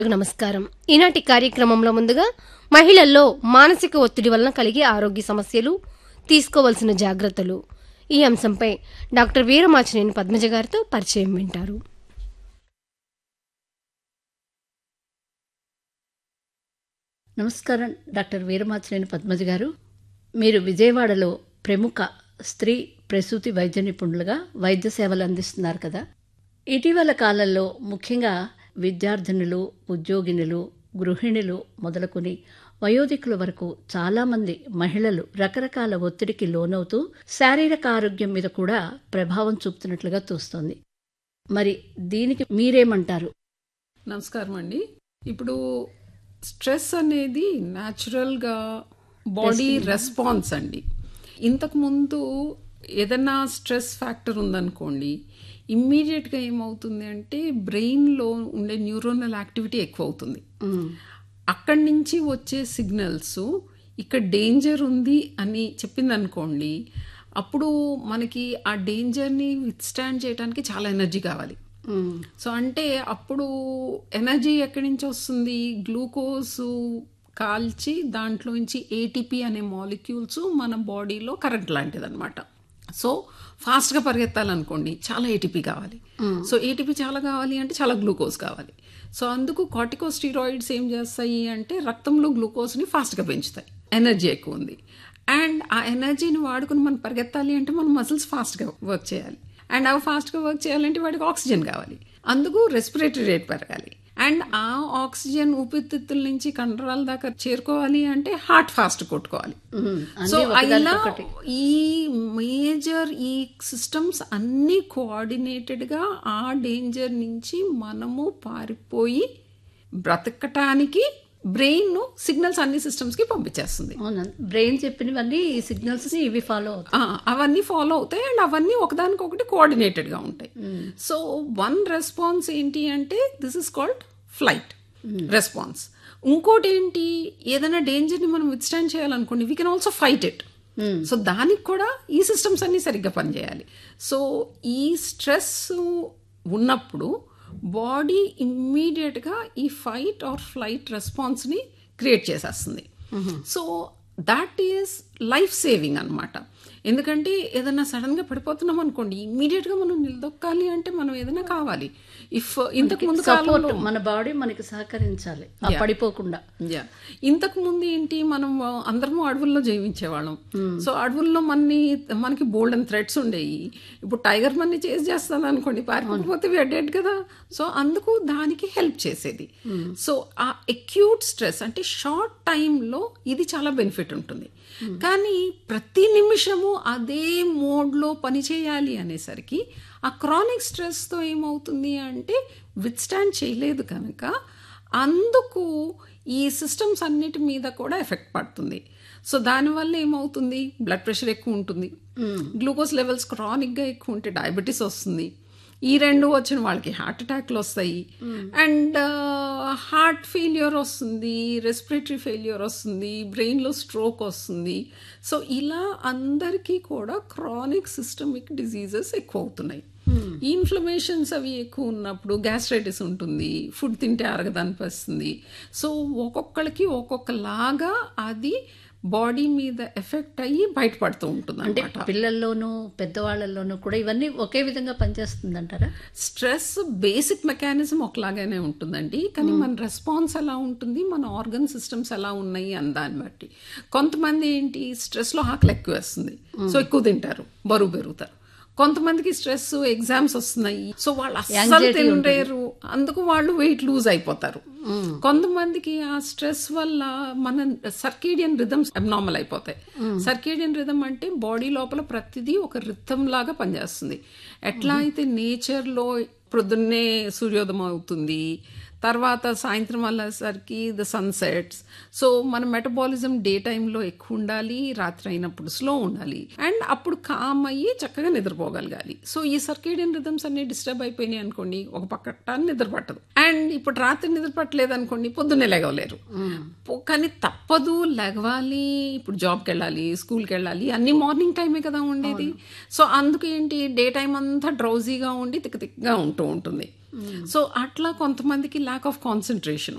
నమస్కారం ఈనాటి కార్యక్రమంలో ముందుగా మహిళల్లో మానసిక ఒత్తిడి వలన కలిగే ఆరోగ్య సమస్యలు తీసుకోవలసిన జాగ్రత్తలు ఈ అంశంపై డాక్టర్ వీరమాచినేని పద్మజ గారితో పరిచయం వింటారు నమస్కారం డాక్టర్ వీరమాచినేని పద్మజ గారు మీరు విజయవాడలో ప్రముఖ స్త్రీ ప్రసూతి వైద్య నిపుణులుగా వైద్య సేవలు అందిస్తున్నారు కదా ఇటీవల కాలంలో ముఖ్యంగా విద్యార్థినులు ఉద్యోగినులు గృహిణులు మొదలుకొని వయోధికుల వరకు చాలామంది మహిళలు రకరకాల ఒత్తిడికి లోనవుతూ శారీరక ఆరోగ్యం మీద కూడా ప్రభావం చూపుతున్నట్లుగా తోస్తోంది మరి దీనికి మీరేమంటారు నమస్కారం అండి ఇప్పుడు స్ట్రెస్ అనేది న్యాచురల్గా బాడీ రెస్పాన్స్ అండి ఇంతకు ముందు ఏదన్నా స్ట్రెస్ ఫ్యాక్టర్ ఉందనుకోండి ఇమ్మీడియట్గా ఏమవుతుంది అంటే బ్రెయిన్లో ఉండే న్యూరోనల్ యాక్టివిటీ ఎక్కువ అవుతుంది అక్కడి నుంచి వచ్చే సిగ్నల్స్ ఇక్కడ డేంజర్ ఉంది అని చెప్పింది అనుకోండి అప్పుడు మనకి ఆ డేంజర్ని విత్స్టాండ్ చేయడానికి చాలా ఎనర్జీ కావాలి సో అంటే అప్పుడు ఎనర్జీ ఎక్కడి నుంచి వస్తుంది గ్లూకోజ్ కాల్చి దాంట్లోంచి ఏటీపీ అనే మాలిక్యూల్స్ మన బాడీలో కరెంట్ లాంటిది అనమాట సో ఫాస్ట్గా పరిగెత్తాలనుకోండి చాలా ఏటీపీ కావాలి సో ఏటీపీ చాలా కావాలి అంటే చాలా గ్లూకోజ్ కావాలి సో అందుకు కార్టికోస్టీరాయిడ్స్ ఏం చేస్తాయి అంటే రక్తంలో గ్లూకోజ్ని ఫాస్ట్గా పెంచుతాయి ఎనర్జీ ఎక్కువ ఉంది అండ్ ఆ ఎనర్జీని వాడుకుని మనం పరిగెత్తాలి అంటే మన మసిల్స్ ఫాస్ట్గా వర్క్ చేయాలి అండ్ అవి ఫాస్ట్గా వర్క్ చేయాలంటే వాటికి ఆక్సిజన్ కావాలి అందుకు రెస్పిరేటరీ రేట్ పెరగాలి అండ్ ఆ ఆక్సిజన్ ఊపిరితిత్తుల నుంచి కండరాల దాకా చేరుకోవాలి అంటే హార్ట్ ఫాస్ట్ కొట్టుకోవాలి సో ఇలా ఈ మేజర్ ఈ సిస్టమ్స్ అన్ని కోఆర్డినేటెడ్ గా ఆ డేంజర్ నుంచి మనము పారిపోయి బ్రతకటానికి బ్రెయిన్ సిగ్నల్స్ అన్ని సిస్టమ్స్ కి పంపించేస్తుంది అవునా బ్రెయిన్ చెప్పినవన్నీ ఈ సిగ్నల్స్ ని ఇవి ఫాలో అవుతాయి ఆ, అవన్నీ ఫాలో అవుతాయి అండ్ అవన్నీ ఒకదానికొకటి కోఆర్డినేటెడ్ గా ఉంటాయి సో వన్ రెస్పాన్స్ ఏంటి అంటే this is called flight response ఇంకోటి ఏంటి ఏదైనా డేంజర్ ని మనం విత్స్టాండ్ చేయాలనుకోండి we can also fight it so దానికి కూడా ఈ సిస్టమ్స్ అన్ని సరిగ్గా పనిచేయాలి సో ఈ స్ట్రెస్ ఉన్నప్పుడు బాడీ ఇమ్మీడియట్గా ఈ ఫైట్ ఆర్ ఫ్లైట్ రెస్పాన్స్ని క్రియేట్ చేసేస్తుంది so that is life saving అనమాట ఎందుకంటే ఏదైనా సడన్గా పడిపోతున్నాం అనుకోండి ఇమ్మీడియట్గా మనం నిలదొక్కాలి అంటే మనం ఏదైనా కావాలి ఇఫ్ ఇంతకు ముందు సపోర్ట్ కాలంలో మన బాడీ మనకి సహకరించాలి ఆ పడిపోకుండా యా ఇంతకు ముందు ఏంటి మనం అందరము అడవుల్లో జీవించేవాళ్ళం సో అడవుల్లో మనని మనకి బోల్డ్ అండ్ థ్రెడ్స్ ఉండేవి ఇప్పుడు టైగర్ మనని చేసి చేస్తాను అనుకోండి పారిపోతే డెడ్ కదా సో అందుకు దానికి హెల్ప్ చేసేది సో ఆ ఎక్యూట్ స్ట్రెస్ అంటే షార్ట్ టైంలో ఇది చాలా బెనిఫిట్ ఉంటుంది కానీ ప్రతి నిమిషము అదే మోడ్లో పని చేయాలి అనేసరికి ఆ క్రానిక్ స్ట్రెస్తో ఏమవుతుంది అంటే విత్స్టాండ్ చేయలేదు కనుక అందుకు ఈ సిస్టమ్స్ అన్నిటి మీద కూడా ఎఫెక్ట్ పడుతుంది సో దానివల్ల ఏమవుతుంది బ్లడ్ ప్రెషర్ ఎక్కువ ఉంటుంది గ్లూకోజ్ లెవెల్స్ క్రానిక్గా ఎక్కువ ఉంటే డయాబెటీస్ వస్తుంది ఈ రెండు వచ్చిన వాళ్ళకి హార్ట్ అటాక్లు వస్తాయి అండ్ హార్ట్ ఫెయిల్యూర్ వస్తుంది రెస్పిరేటరీ ఫెయిల్యూర్ వస్తుంది బ్రెయిన్లో స్ట్రోక్ వస్తుంది సో ఇలా అందరికీ కూడా క్రానిక్ సిస్టమిక్ డిజీజెస్ ఎక్కువ అవుతున్నాయి ఈ ఇన్ఫ్లమేషన్స్ అవి ఎక్కువ ఉన్నప్పుడు గ్యాస్ట్రైటిస్ ఉంటుంది ఫుడ్ తింటే అరగదనిపిస్తుంది సో ఒక్కొక్కరికి ఒక్కొక్కలాగా అది బాడీ మీద ఎఫెక్ట్ అయ్యి బయటపడుతూ ఉంటుంది అంటే అనమాట పిల్లల్లోనూ పెద్దవాళ్ళలోనూ కూడా ఇవన్నీ ఒకే విధంగా పనిచేస్తుంది అంటారా స్ట్రెస్ బేసిక్ మెకానిజం ఒకలాగానే ఉంటుందండి కానీ మన రెస్పాన్స్ ఎలా ఉంటుంది మన ఆర్గన్ సిస్టమ్స్ ఎలా ఉన్నాయి అని దాన్ని బట్టి కొంతమంది ఏంటి స్ట్రెస్లో ఆకలి ఎక్కువ వేస్తుంది సో ఎక్కువ తింటారు బరువు పెరుగుతారు కొంతమందికి స్ట్రెస్ ఎగ్జామ్స్ వస్తున్నాయి సో వాళ్ళు అస్సలు తినలేరు అందుకు వాళ్ళు వెయిట్ లూజ్ అయిపోతారు కొంతమందికి ఆ స్ట్రెస్ వల్ల మన సర్కేడియన్ రిథమ్స్ అబ్నార్మల్ అయిపోతాయి సర్కేడియన్ రిథమ్ అంటే బాడీ లోపల ప్రతిదీ ఒక రిథమ్ లాగా పనిచేస్తుంది ఎట్లా అయితే నేచర్లో ప్రొద్దున్నే సూర్యోదయం అవుతుంది తర్వాత సాయంత్రం అయ్యేసరికి ద సన్సెట్స్ సో మన మెటబాలిజం డే టైంలో ఎక్కువ ఉండాలి రాత్రి అయినప్పుడు స్లో ఉండాలి అండ్ అప్పుడు కామ్ అయ్యి చక్కగా నిద్రపోగలగాలి సో ఈ సర్కేడియన్ రిథమ్స్ అన్ని డిస్టర్బ్ అయిపోయినాయి అనుకోండి ఒక పక్క నిద్ర పట్టదు అండ్ ఇప్పుడు రాత్రి నిద్ర పట్టలేదు అనుకోండి పొద్దున్నే లేగలేరు పో- కానీ తప్పదు లెగవాలి ఇప్పుడు జాబ్కి వెళ్ళాలి స్కూల్కి వెళ్ళాలి అన్ని మార్నింగ్ టైమే కదా ఉండేది సో అందుకు ఏంటి డే టైం అంతా డ్రౌజీగా ఉండి తిక్క తిక్కగా ఉంటూ ఉంటుంది సో అట్లా కొంతమందికి ల్యాక్ ఆఫ్ కాన్సన్ట్రేషన్